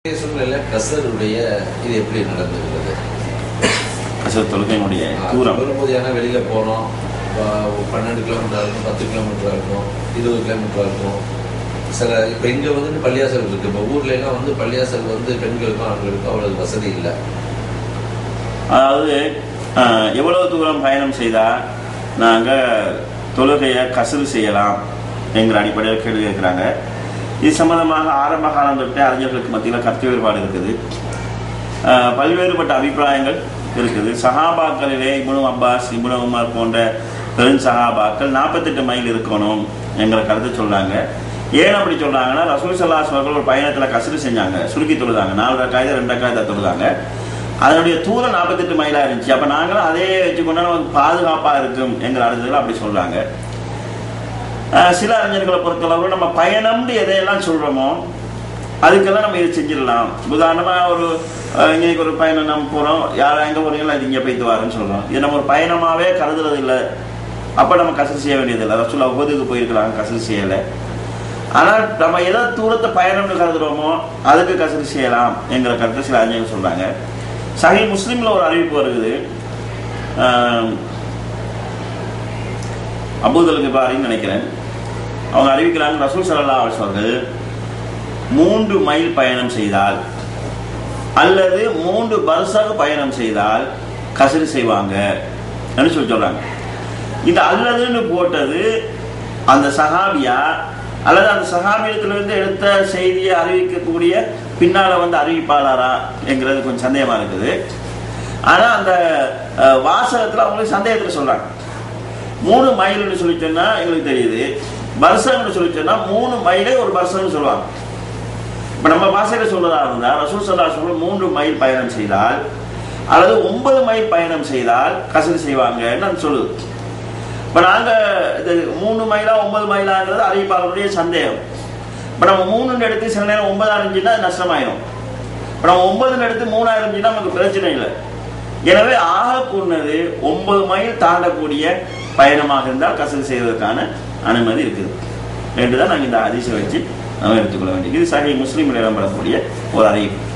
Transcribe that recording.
சூழ்நிலை கசருடைய இது எப்படி நடந்துகிறது அசர் தொழுகையினுடைய தூரம் வரும்போது ஏன்னா வெளியில போனோம் ப- பன்னெண்டு கிலோமீட்டர் இருக்கும் பத்து கிலோமீட்டர் இருக்கும் இருபது கிலோமீட்டர் இருக்கும் சில இப்போ இங்கே வந்து பள்ளியாசல் இருக்கு இப்போ ஊர்ல எல்லாம் வந்து பள்ளியாசல் வந்து பெண்களுக்கும் ஆண்களுக்கும் அவ்வளவு வசதி இல்லை அதாவது அஹ், எவ்வளவு தூரம் பயணம் செய்தால் நாங்கள் தொழுகையை கசரு செய்யலாம் என்கிற அடிப்படையில் கேள்வி கேட்குறாங்க இது சம்பந்தமாக ஆரம்ப காலம் தொட்டே அறிஞர்களுக்கு மத்தியில் கருத்து வேறுபாடு இருக்குது அஹ், பல்வேறுபட்ட அபிப்பிராயங்கள் இருக்குது சஹாபாக்களிலே இப்னு அப்பாஸ் இப்னு உமர் போன்ற பெரும் சஹாபாக்கள் நாற்பத்தெட்டு மைல் இருக்கணும் என்கிற கருத்தை சொல்றாங்க ஏன் அப்படி சொல்றாங்கன்னா ரசூல் சல்லாஸ் அவர்கள் ஒரு பயணத்தில் கசரு செஞ்சாங்க சுருக்கி தொழுதாங்க நாலு ரக்காயத்தை ரெண்டு ரக்காயத்தை தொழுதாங்க அதனுடைய தூரம் நாற்பத்தெட்டு மைலாக இருந்துச்சு அப்போ நாங்களும் அதே வச்சுக்கொண்டா நமக்கு பாதுகாப்பாக இருக்கும் என்கிற அர்த்தத்தில் அப்படி சொல்கிறாங்க சில அறிஞர்களை பொறுத்தளவு நம்ம பயணம்னு எதையெல்லாம் சொல்கிறோமோ அதுக்கெல்லாம் நம்ம இதை செஞ்சிடலாம் உதாரணமாக ஒரு அஹ், இன்னைக்கு ஒரு பயணம் நம்ம போகிறோம் யார் எங்கே போகிறீங்களோ அது இங்கே போய்த்து வாருன்னு சொல்கிறோம் இது நம்ம ஒரு பயணமாகவே கருதுறது இல்லை அப்போ நம்ம கசரு செய்ய வேண்டியதில்லை ரசூல்லா உபதுக்கு போயிருக்கிறாங்க கசரு செய்யலை ஆனால் நம்ம எதை தூரத்தை பயணம்னு கருதுறோமோ அதுக்கு கசரு செய்யலாம் என்கிற கருத்தை சில அறிஞர்கள் சொல்கிறாங்க சஹி முஸ்லீமில் ஒரு அறிவிப்பு வருது ஆஹ், அபூதல் கிபாரின்னு நினைக்கிறேன் அவங்க அறிவிக்கிறாங்க ரசூல் சல்லா அவர்கள் மூன்று மைல் பயணம் செய்தால் அல்லது மூன்று பர்சாக பயணம் செய்தால் கசரு செய்வாங்க சொல்லி சொல்றாங்க இந்த அல்லதுன்னு போட்டது அந்த சஹாபியா அல்லது அந்த சஹாபியத்திலிருந்து எடுத்த செய்தியை அறிவிக்கக்கூடிய பின்னால வந்து அறிவிப்பாளரா என்கிறது கொஞ்சம் சந்தேகமா இருக்குது ஆனா அந்த அஹ், வாசகத்துல அவங்களுக்கு சந்தேகத்துல சொல்றாங்க மூணு மைல்னு சொல்லி சொன்னா எங்களுக்கு தெரியுது பர்சம்னு சொல்லி சொன்னா மூணு மைலே ஒரு பர்சம்னு சொல்லுவாங்க இப்ப நம்ம பாஷையில சொல்றதா இருந்தா ரசூல் சல்லா சொல்ல மூன்று மைல் பயணம் செய்தால் அல்லது ஒன்பது மைல் பயணம் செய்தால் கசரு செய்வாங்கன்னு அது சொல்லுது இப்ப நாங்க இது மூணு மைலா ஒன்பது மைலாங்கிறது அறிவிப்பாளருடைய சந்தேகம் இப்ப நம்ம மூணுன்னு எடுத்து சில நேரம் ஒன்பதா இருந்துச்சுன்னா அது நஷ்டமாயிரும் இப்ப நம்ம ஒன்பதுன்னு எடுத்து மூணா இருந்துச்சுன்னா நமக்கு பிரச்சனை இல்லை எனவே ஆக கூடது ஒன்பது மைல் தாண்டக்கூடிய பயணமாக இருந்தால் கசரு செய்வதற்கான அனுமதி இருக்குது என்று தான் நாங்கள் இந்த அதிசயம் வச்சு நம்ம எடுத்துக்கொள்ள வேண்டியது இது சகை முஸ்லீமில் இடம்பெறக்கூடிய ஒரு அறிவிப்பு